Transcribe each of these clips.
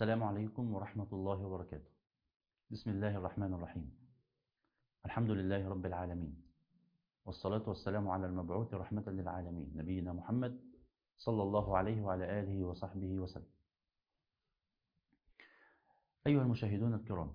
السلام عليكم ورحمة الله وبركاته بسم الله الرحمن الرحيم الحمد لله رب العالمين والصلاة والسلام على المبعوث رحمة للعالمين نبينا محمد صلى الله عليه وعلى آله وصحبه وسلم أيها المشاهدون الكرام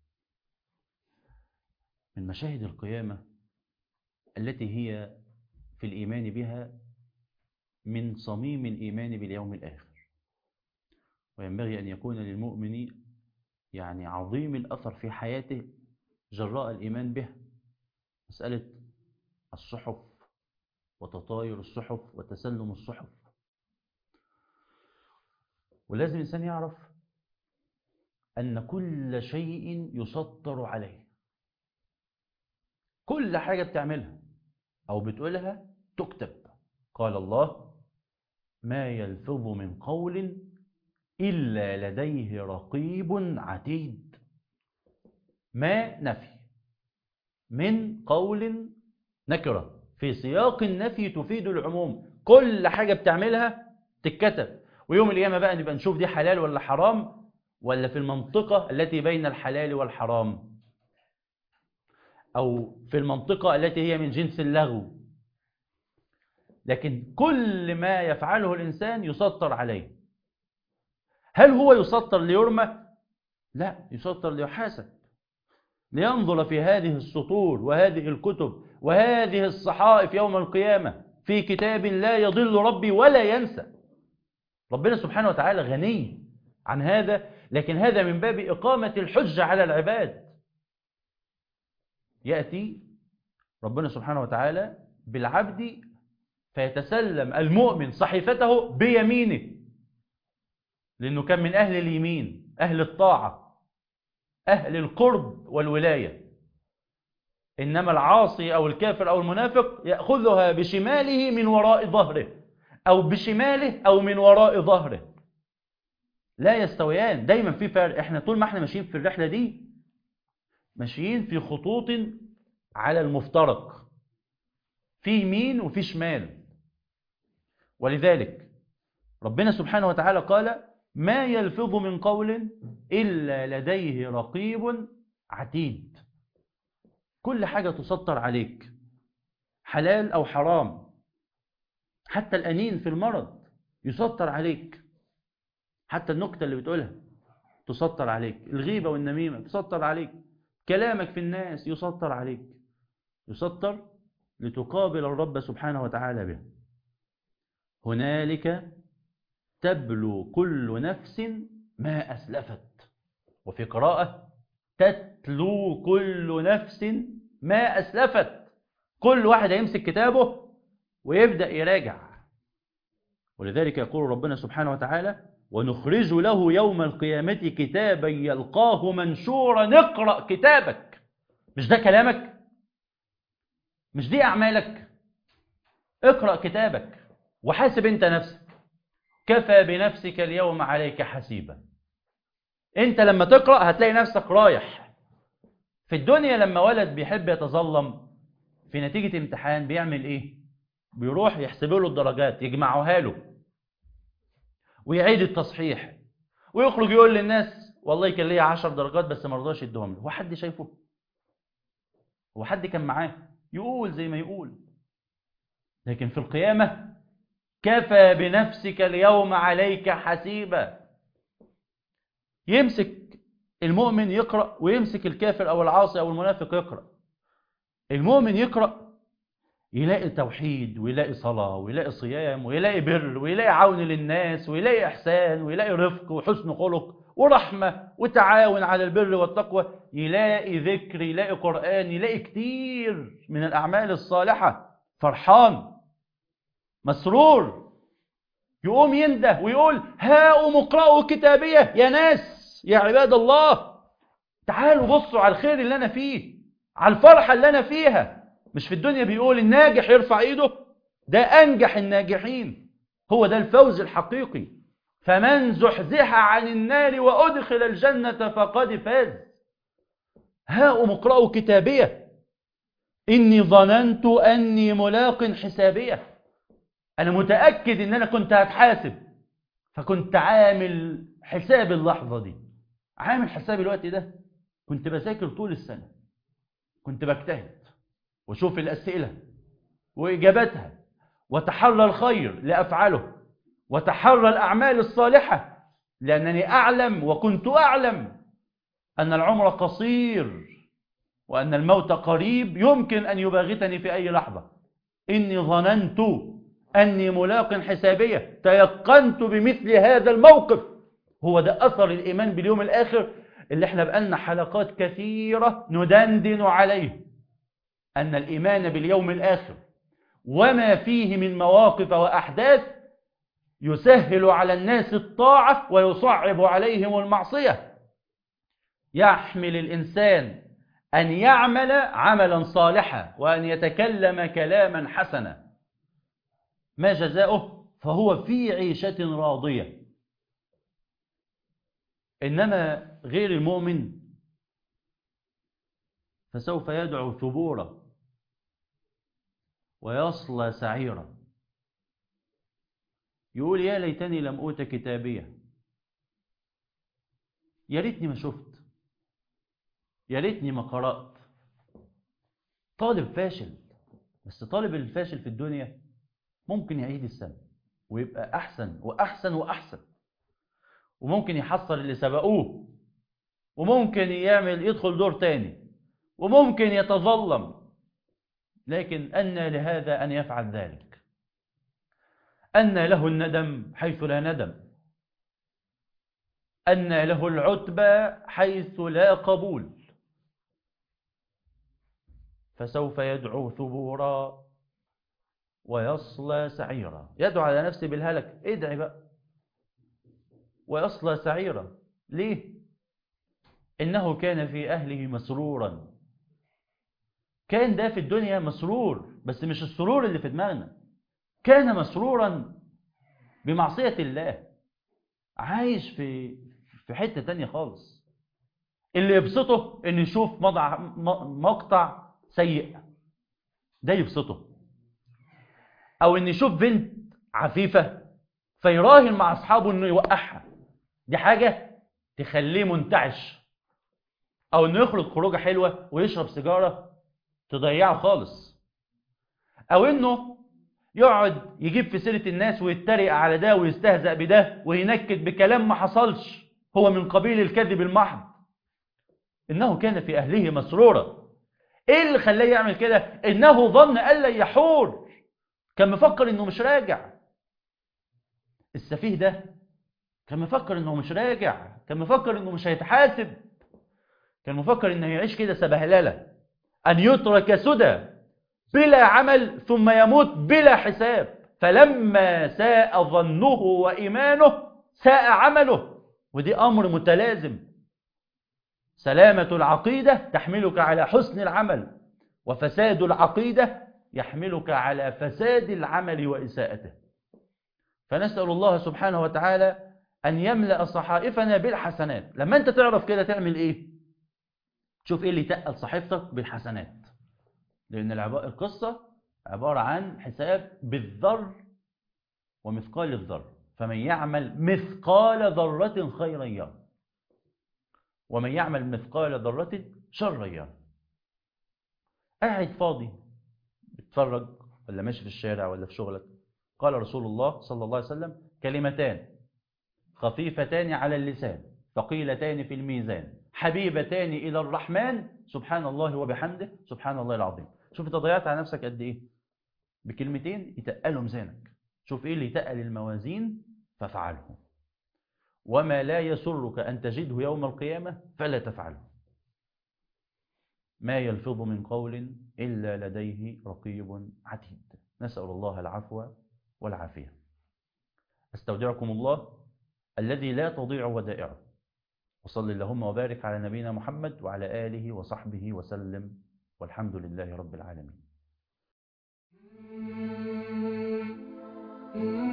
من مشاهد القيامة التي هي في الإيمان بها من صميم الإيمان باليوم الآخر وينبغي أن يكون للمؤمن يعني عظيم الأثر في حياته جراء الإيمان به مسألة الصحف وتطاير الصحف وتسلم الصحف ولازم الإنسان يعرف أن كل شيء يسطر عليه كل حاجة بتعملها أو بتقولها تكتب قال الله ما يلفظ من قول إلا لديه رقيب عتيد ما نفي من قول نكرة في سياق النفي تفيد العموم كل حاجة بتعملها تتكتب ويوم القيامة بقى نبقى نشوف دي حلال ولا حرام ولا في المنطقة التي بين الحلال والحرام أو في المنطقة التي هي من جنس اللغو لكن كل ما يفعله الإنسان يسطر عليه هل هو يسطر ليرمى؟ لا يسطر ليحاسب لينظر في هذه السطور وهذه الكتب وهذه الصحائف يوم القيامة في كتاب لا يضل ربي ولا ينسى ربنا سبحانه وتعالى غني عن هذا لكن هذا من باب إقامة الحجة على العباد يأتي ربنا سبحانه وتعالى بالعبد فيتسلم المؤمن صحيفته بيمينه لأنه كان من أهل اليمين أهل الطاعة أهل القرب والولاية إنما العاصي أو الكافر أو المنافق يأخذها بشماله من وراء ظهره أو بشماله أو من وراء ظهره لا يستويان دايما في فرق احنا طول ما احنا ماشيين في الرحلة دي ماشيين في خطوط على المفترق في يمين وفي شمال ولذلك ربنا سبحانه وتعالى قال ما يلفظ من قول إلا لديه رقيب عتيد كل حاجة تسطر عليك حلال أو حرام حتى الأنين في المرض يسطر عليك حتى النكتة اللي بتقولها تسطر عليك الغيبة والنميمة تسطر عليك كلامك في الناس يسطر عليك يسطر لتقابل الرب سبحانه وتعالى به هنالك تبلو كل نفس ما أسلفت وفي قراءة تتلو كل نفس ما أسلفت كل واحد هيمسك كتابه ويبدأ يراجع ولذلك يقول ربنا سبحانه وتعالى ونخرج له يوم القيامة كتابا يلقاه منشورا اقرأ كتابك مش ده كلامك مش دي أعمالك اقرأ كتابك وحاسب انت نفسك كفى بنفسك اليوم عليك حسيبا انت لما تقرأ هتلاقي نفسك رايح في الدنيا لما ولد بيحب يتظلم في نتيجة امتحان بيعمل ايه بيروح يحسبوا له الدرجات يجمعوها له ويعيد التصحيح ويخرج يقول للناس والله كان ليا 10 درجات بس ما رضاش يديهم له هو حد شايفه هو حد كان معاه يقول زي ما يقول لكن في القيامة كفى بنفسك اليوم عليك حسيبا يمسك المؤمن يقرأ ويمسك الكافر أو العاصي أو المنافق يقرأ المؤمن يقرأ يلاقي توحيد ويلاقي صلاة ويلاقي صيام ويلاقي بر ويلاقي عون للناس ويلاقي إحسان ويلاقي رفق وحسن خلق ورحمة وتعاون على البر والتقوى يلاقي ذكر يلاقي قرآن يلاقي كتير من الأعمال الصالحة فرحان مسرور يقوم ينده ويقول هاؤم اقرأوا كتابية يا ناس يا عباد الله تعالوا بصوا على الخير اللي أنا فيه على الفرحة اللي أنا فيها مش في الدنيا بيقول الناجح يرفع ايده ده أنجح الناجحين هو ده الفوز الحقيقي فمن زحزح عن النار وأدخل الجنة فقد فاز هاؤم اقرأوا كتابية إني ظننت أني ملاق حسابية أنا متأكد إن أنا كنت هتحاسب فكنت عامل حساب اللحظة دي عامل حساب الوقت ده كنت بذاكر طول السنة كنت بجتهد وشوف الأسئلة وإجاباتها وتحرى الخير لأفعله وتحرى الأعمال الصالحة لأنني أعلم وكنت أعلم أن العمر قصير وأن الموت قريب يمكن أن يباغتني في أي لحظة إني ظننت أني ملاق حسابية تيقنت بمثل هذا الموقف هو ده أثر الإيمان باليوم الآخر اللي احنا بقالنا حلقات كثيرة ندندن عليه أن الإيمان باليوم الآخر وما فيه من مواقف وأحداث يسهل على الناس الطاعة ويصعب عليهم المعصية يحمل الإنسان أن يعمل عملا صالحا وأن يتكلم كلاما حسنا ما جزاؤه فهو في عيشة راضية إنما غير المؤمن فسوف يدعو ثبورا ويصلى سعيرا يقول يا ليتني لم أوت كتابية يا ريتني ما شفت يا ريتني ما قرأت طالب فاشل بس طالب الفاشل في الدنيا ممكن يعيد السنة ويبقى أحسن وأحسن وأحسن وممكن يحصل اللي سبقوه وممكن يعمل يدخل دور تاني وممكن يتظلم لكن أن لهذا أن يفعل ذلك أن له الندم حيث لا ندم أن له العتبى حيث لا قبول فسوف يدعو ثبورا ويصلى سعيرا يدعو على نفسه بالهلك ادعي بقى ويصلى سعيرا ليه إنه كان في أهله مسرورا كان ده في الدنيا مسرور بس مش السرور اللي في دماغنا كان مسرورا بمعصية الله عايش في في حتة تانية خالص اللي يبسطه ان يشوف مضع مقطع سيء ده يبسطه او ان يشوف بنت عفيفة فيراهن مع اصحابه انه يوقعها دي حاجة تخليه منتعش او انه يخرج خروجه حلوة ويشرب سيجارة تضيعه خالص او انه يقعد يجيب في سيرة الناس ويتريق على ده ويستهزأ بده وينكد بكلام ما حصلش هو من قبيل الكذب المحض إنه كان في أهله مسرورا إيه اللي خلاه يعمل كده إنه ظن ألا يحور كان مفكر إنه مش راجع السفيه ده كان مفكر إنه مش راجع كان مفكر إنه مش هيتحاسب كان مفكر إنه يعيش كده سبهللة أن يترك سدى بلا عمل ثم يموت بلا حساب فلما ساء ظنه وإيمانه ساء عمله ودي أمر متلازم سلامة العقيدة تحملك على حسن العمل وفساد العقيدة يحملك على فساد العمل وإساءته فنسأل الله سبحانه وتعالى أن يملأ صحائفنا بالحسنات لما أنت تعرف كده تعمل إيه تشوف إيه اللي تقل صحيفتك بالحسنات لأن القصة عبارة عن حساب بالذر ومثقال الذر فمن يعمل مثقال ذرة خيرا يرى ومن يعمل مثقال ذرة شرا يرى قاعد فاضي بتفرج ولا ماشي في الشارع ولا في شغلك قال رسول الله صلى الله عليه وسلم كلمتان خفيفتان على اللسان ثقيلتان في الميزان حبيبتان إلى الرحمن سبحان الله وبحمده سبحان الله العظيم شوف انت ضيعت على نفسك قد ايه بكلمتين يتقلوا ميزانك شوف ايه اللي يتقل الموازين فافعله وما لا يسرك أن تجده يوم القيامة فلا تفعله ما يلفظ من قول إلا لديه رقيب عتيد نسأل الله العفو والعافية استودعكم الله الذي لا تضيع ودائعه وصل اللهم وبارك على نبينا محمد وعلى آله وصحبه وسلم والحمد لله رب العالمين